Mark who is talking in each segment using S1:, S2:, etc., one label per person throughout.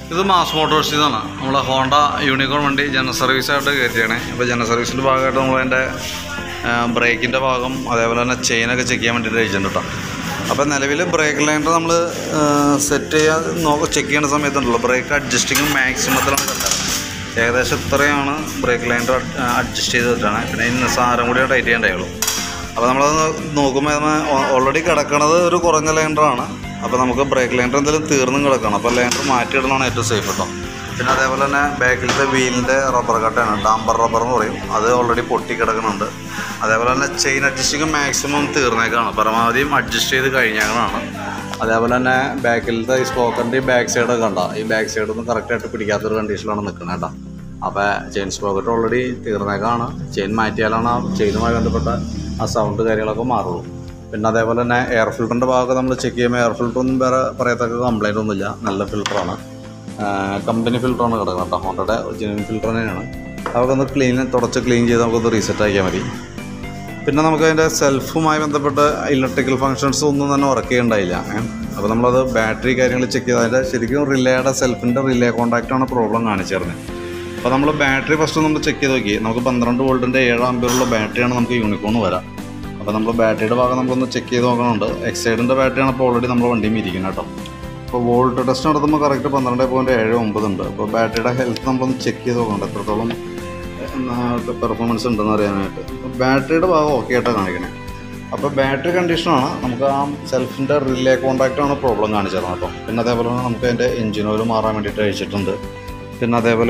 S1: ഇത് mass motors ഇതാണ് നമ്മളെ ഹോണ്ട യൂണിക്കോൺ വണ്ടി ജനറൽ സർവീസായിട്ട് കയറ്റിയാണ് അപ്പോൾ ജനറൽ സർവീസിൻ്റെ ഭാഗമായിട്ട് നമ്മളതിൻ്റെ ബ്രേക്കിൻ്റെ ഭാഗം അതേപോലെ തന്നെ ചെയിനൊക്കെ ചെക്ക് ചെയ്യാൻ വേണ്ടിയിട്ട് അയച്ചിട്ടുണ്ട് കേട്ടോ അപ്പോൾ നിലവിൽ ബ്രേക്ക് ലൈനർ നമ്മൾ സെറ്റ് ചെയ്യാൻ നോക്ക ചെക്ക് ചെയ്യുന്ന സമയത്തുണ്ടല്ലോ ബ്രേക്ക് അഡ്ജസ്റ്റിങ് മാക്സിമത്തിലാണ് കണ്ടത് ഏകദേശം ഇത്രയാണ് ബ്രേക്ക് ലൈനർ അഡ്ജസ്റ്റ് ചെയ്തിട്ടാണ് പിന്നെ ഇന്ന് സാരം കൂടി ടൈറ്റ് ചെയ്യേണ്ടതുള്ളൂ അപ്പോൾ നമ്മളത് നോക്കുമ്പോൾ ഓൾറെഡി കിടക്കണത് ഒരു കുറഞ്ഞ ലൈനറാണ് അപ്പോൾ നമുക്ക് ബ്രേക്ക് ലൈനർ എന്തെങ്കിലും തീർന്നും കിടക്കണം അപ്പോൾ ലൈനർ മാറ്റിയിടണമാണ് ഏറ്റവും സേഫ് കേട്ടോ പിന്നെ അതേപോലെ തന്നെ ബാക്കിലത്തെ വീലിൻ്റെ റബ്ബർ കട്ടയാണ് ഡാമ്പർ റബ്ബർ എന്ന് പറയും അത് ഓൾറെഡി പൊട്ടി കിടക്കുന്നുണ്ട് അതേപോലെ തന്നെ ചെയിൻ അഡ്ജസ്റ്റിങ് മാക്സിമം തീർന്നേക്കാണ് പരമാവധിയും അഡ്ജസ്റ്റ് ചെയ്ത് കഴിഞ്ഞേക്കാണ് അതേപോലെ തന്നെ ബാക്കിലത്തെ ഈ സ്പോക്കറിൻ്റെ ഈ ബാക്ക് സൈഡൊക്കെ കണ്ട ഈ ബാക്ക് സൈഡൊന്നും കറക്റ്റായിട്ട് പിടിക്കാത്തൊരു കണ്ടീഷനിലാണ് നിൽക്കുന്നത് കേട്ടോ അപ്പോൾ ചെയിൻ സ്പോക്കറ്റ് ഓൾറെഡി തീർന്നേക്കാണ് ചെയിൻ മാറ്റിയാലാണ് ആ ചെയിനുമായി ബന്ധപ്പെട്ട ആ സൗണ്ട് കാര്യങ്ങളൊക്കെ മാറുള്ളൂ പിന്നെ അതേപോലെ തന്നെ എയർ ഫിൽറ്ററിൻ്റെ ഭാഗമൊക്കെ നമ്മൾ ചെക്ക് ചെയ്യുമ്പോൾ എയർ ഫിൽറ്റർ ഒന്നും വേറെ പറയത്തക്ക കംപ്ലൈൻ്റ് ഒന്നുമില്ല നല്ല ഫിൽറ്ററാണ് കമ്പനി ഫിൽറ്ററാണ് കിടക്കുന്നത് കേട്ടോ ഹോണ്ടയുടെ ഒറിജിനൽ ഫിൽറ്റർ തന്നെയാണ് അതൊക്കെ ഒന്ന് ക്ലീൻ തുടച്ച് ക്ലീൻ ചെയ്ത് നമുക്കൊന്ന് റീസെറ്റ് ആക്കിയാൽ മതി പിന്നെ നമുക്ക് അതിൻ്റെ സെൽഫുമായി ബന്ധപ്പെട്ട ഇലക്ട്രിക്കൽ ഫങ്ഷൻസ് ഒന്നും തന്നെ വർക്ക് ചെയ്യണ്ടായില്ല അപ്പോൾ നമ്മളത് ബാറ്ററി കാര്യങ്ങൾ ചെക്ക് ചെയ്ത് അതിൻ്റെ ശരിക്കും റിലേയുടെ സെൽഫിൻ്റെ റിലേ കോൺടാക്റ്റാണ് പ്രോബ്ലം കാണിച്ചിരുന്നത് അപ്പോൾ നമ്മൾ ബാറ്ററി ഫസ്റ്റ് നമ്മൾ ചെക്ക് ചെയ്ത് നോക്കി നമുക്ക് പന്ത്രണ്ട് വോൾട്ടിൻ്റെ ഏഴ് ആമ്പിയറുള്ള ബാറ്ററിയാണ് നമുക്ക് യൂണിക്കോൺ വരാം അപ്പോൾ നമ്മൾ ബാറ്ററിയുടെ ഭാഗം നമുക്കൊന്ന് ചെക്ക് ചെയ്ത് നോക്കണമുണ്ട് എക്സൈഡിൻ്റെ ബാറ്ററിയാണ് ഇപ്പോൾ ഓൾറെഡി നമ്മൾ വണ്ടിയും ഇരിക്കുന്നത് കേട്ടോ അപ്പോൾ വോൾട്ട് ടെസ്റ്റ് നടത്തുമ്പോൾ കറക്റ്റ് പന്ത്രണ്ട് പോയിൻറ്റ് ഏഴ് ഒമ്പത് ഉണ്ട് അപ്പോൾ ബാറ്ററിയുടെ ഹെൽത്ത് നമ്മളൊന്ന് ചെക്ക് ചെയ്ത് നോക്കണ്ട എത്രത്തോളം പെർഫോമൻസ് ഉണ്ടെന്ന് അറിയാനായിട്ട് അപ്പോൾ ബാറ്ററിയുടെ ഭാഗം ഓക്കെ ആയിട്ടാണ് കാണിക്കണേ അപ്പോൾ ബാറ്ററി കണ്ടീഷനാണ് നമുക്ക് ആ സെൽഫിൻ്റെ റിലേ കോൺടാക്റ്റാണ് പ്രോബ്ലം കാണിച്ചത് കേട്ടോ പിന്നെ അതേപോലെ തന്നെ നമുക്ക് അതിൻ്റെ എഞ്ചിൻ ഓയിൽ മാറാൻ വേണ്ടിയിട്ട് അയച്ചിട്ടുണ്ട് പിന്നെ അതേപോലെ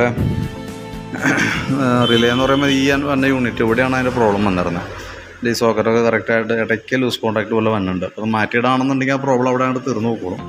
S1: റിലേ എന്ന് പറയുമ്പോൾ ഈ വന്ന യൂണിറ്റ് ഇവിടെയാണ് അതിൻ്റെ പ്രോബ്ലം വന്നിരുന്നത് ഈ സോക്കറ്റൊക്കെ കറക്റ്റായിട്ട് ഇടയ്ക്ക് ലൂസ് കോൺടാക്ട് പോലെ വന്നിട്ടുണ്ട് അപ്പോൾ അത് മാറ്റിയിടാണെന്നുണ്ടെങ്കിൽ ആ പ്രോബ്ലം അവിടെ അങ്ങോട്ട് തീർന്നു നോക്കുള്ളൂ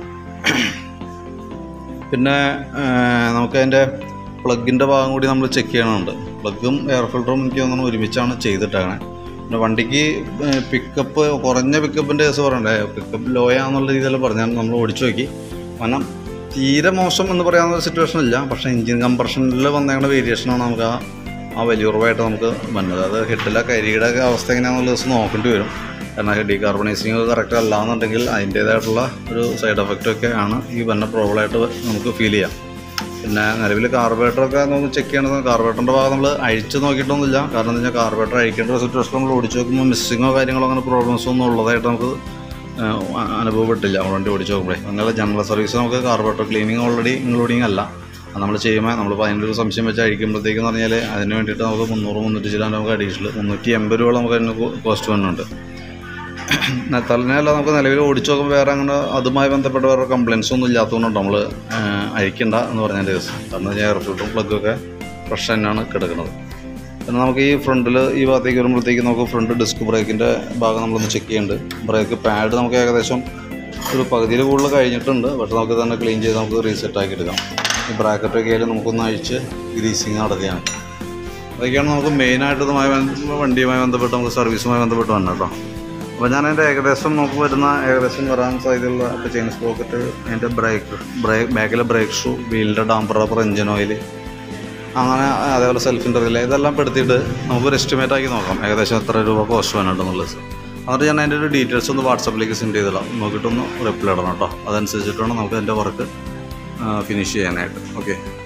S1: പിന്നെ നമുക്ക് അതിൻ്റെ പ്ലഗിൻ്റെ ഭാഗം കൂടി നമ്മൾ ചെക്ക് ചെയ്യണമുണ്ട് പ്ലഗും എയർ ഫിൽറ്ററും എനിക്ക് തോന്നുന്നു ഒരുമിച്ചാണ് ചെയ്തിട്ടാണ് പിന്നെ വണ്ടിക്ക് പിക്കപ്പ് കുറഞ്ഞ പിക്കപ്പിൻ്റെ കേസ് പറയണ്ടേ പിക്കപ്പ് ലോയാന്നുള്ള രീതിയിൽ പറഞ്ഞാൽ നമ്മൾ ഓടിച്ചു നോക്കി കാരണം തീരെ മോശം എന്ന് പറയാവുന്ന ഒരു സിറ്റുവേഷൻ ഇല്ല പക്ഷേ എഞ്ചിൻ കംപ്രഷനിൽ വന്നേക്കുന്ന വേരിയേഷനാണ് നമുക്ക് ആ ആ വലിയ ഉറവായിട്ട് നമുക്ക് വന്നത് അത് ഹെഡിലെ കരിയുടെ ഒക്കെ അവസ്ഥ എങ്ങനെയാണെന്നുള്ള ദിവസം നോക്കേണ്ടി വരും കാരണം ഹെഡ് കാർബണൈസിങ് കറക്റ്റ് അല്ല എന്നുണ്ടെങ്കിൽ അതിൻ്റേതായിട്ടുള്ള ഒരു സൈഡ് എഫക്റ്റ് ഒക്കെ ആണ് ഈ വന്ന പ്രോബ്ലമായിട്ട് നമുക്ക് ഫീൽ ചെയ്യാം പിന്നെ നിലവിൽ കാർബറേറ്ററൊക്കെ നമുക്ക് ചെക്ക് ചെയ്യണത് കാർബറേറ്ററിൻ്റെ ഭാഗം നമ്മൾ അഴിച്ച് നോക്കിയിട്ടൊന്നുമില്ല കാരണം എന്താ വെച്ചാൽ കാർബറേറ്റർ അഴിക്കേണ്ട ഒരു സിറ്റുവേഷൻ നമ്മൾ ഓടിച്ച് നോക്കുമ്പോൾ മിസ്സിങ്ങോ കാര്യങ്ങളോ അങ്ങനെ പ്രോബ്ലംസോ ഒന്നും ഉള്ളതായിട്ട് നമുക്ക് ഏഹ്, അ- അനുഭവപ്പെട്ടില്ല വണ്ടി ഓടിച്ച് നോക്കുമ്പോഴേ അങ്ങനെ ജനറൽ സർവീസ് നമുക്ക് കാർബറേറ്റർ ക്ലീനിങ് ഓൾറെഡി ഇൻക്ലൂഡിങ് അല്ല അത് നമ്മൾ ചെയ്യുമ്പോൾ നമ്മളിപ്പോൾ അതിൻ്റെ ഒരു സംശയം വെച്ച് അഴിക്കുമ്പോഴത്തേക്കെന്ന് പറഞ്ഞാൽ അതിന് വേണ്ടിയിട്ട് നമുക്ക് മുന്നൂറ് മുന്നൂറ്റി ചില നമുക്ക് അഡീഷണൽ മുന്നൂറ്റി എൺപത് രൂപ നമുക്ക് അതിന് കോസ്റ്റ് വന്നുണ്ട് തലനല്ല നമുക്ക് നിലവിൽ ഓടിച്ചു നോക്കുമ്പോൾ വേറെ അങ്ങനെ അതുമായി ബന്ധപ്പെട്ട വേറെ കംപ്ലയിൻസ് ഒന്നും ഇല്ലാത്തതുകൊണ്ട് നമ്മൾ അഴിക്കണ്ട എന്ന് പറഞ്ഞതിൻ്റെ കേസ് കാരണം എയർ ഫിൽറ്ററും പ്ലഗൊക്കെ ഫ്രഷ് തന്നെയാണ് കിടക്കുന്നത് പിന്നെ നമുക്ക് ഈ ഫ്രണ്ടിൽ ഈ ഭാഗത്തേക്ക് വരുമ്പോഴത്തേക്ക് നമുക്ക് ഫ്രണ്ട് ഡിസ്ക് ബ്രേക്കിൻ്റെ ഭാഗം നമ്മളൊന്ന് ചെക്ക് ചെയ്യുന്നുണ്ട് ബ്രേക്ക് പാഡ് നമുക്ക് ഏകദേശം ഒരു പകുതിയിൽ കൂടുതൽ കഴിഞ്ഞിട്ടുണ്ട് പക്ഷെ നമുക്ക് തന്നെ ക്ലീൻ ചെയ്ത് നമുക്ക് റീസെറ്റ് ആക്കി എടുക്കാം ഈ ബ്രാക്കറ്റൊക്കെ ആയാലും നമുക്കൊന്ന് അഴിച്ച് ഗ്രീസിങ് നടത്തിയാണ് അതൊക്കെയാണ് നമുക്ക് മെയിനായിട്ട് ഇതുമായി ബന്ധ- വണ്ടിയുമായി ബന്ധപ്പെട്ട് നമുക്ക് സർവീസുമായി ബന്ധപ്പെട്ട് വന്നത് കേട്ടോ അപ്പോൾ ഞാൻ അതിൻ്റെ ഏകദേശം നമുക്ക് വരുന്ന ഏകദേശം വരാൻ സാധ്യതയുള്ള ഇപ്പോൾ ചെയിൻ സ്പോക്കറ്റ് അതിൻ്റെ ബ്രേക്ക് ബ്രേക്ക് ബാക്കിലെ ബ്രേക്ക് ഷൂ വീലിൻ്റെ ഡാമ്പർ റബ്ബർ എഞ്ചിൻ ഓയിൽ അങ്ങനെ അതേപോലെ സെൽഫിൻ്റെ റിലേ ഇതെല്ലാം പെടുത്തിയിട്ട് നമുക്കൊരു എസ്റ്റിമേറ്റ് ആക്കി നോക്കാം ഏകദേശം എത്ര രൂപ കോസ്റ്റ് വേണമെന്നുള്ളത് എന്നിട്ട് ഞാൻ അതിൻ്റെ ഒരു ഡീറ്റെയിൽസ് ഒന്ന് വാട്സപ്പിലേക്ക് സെൻഡ് ചെയ്തിടാം നോക്കിയിട്ടൊന്ന് റിപ്ലൈ ഇടണം കേട്ടോ അതനുസരിച്ചിട്ട് വേണം നമുക്ക് അതിൻ്റെ വർക്ക് ഫിനിഷ് ചെയ്യാനായിട്ട് ഓക്കെ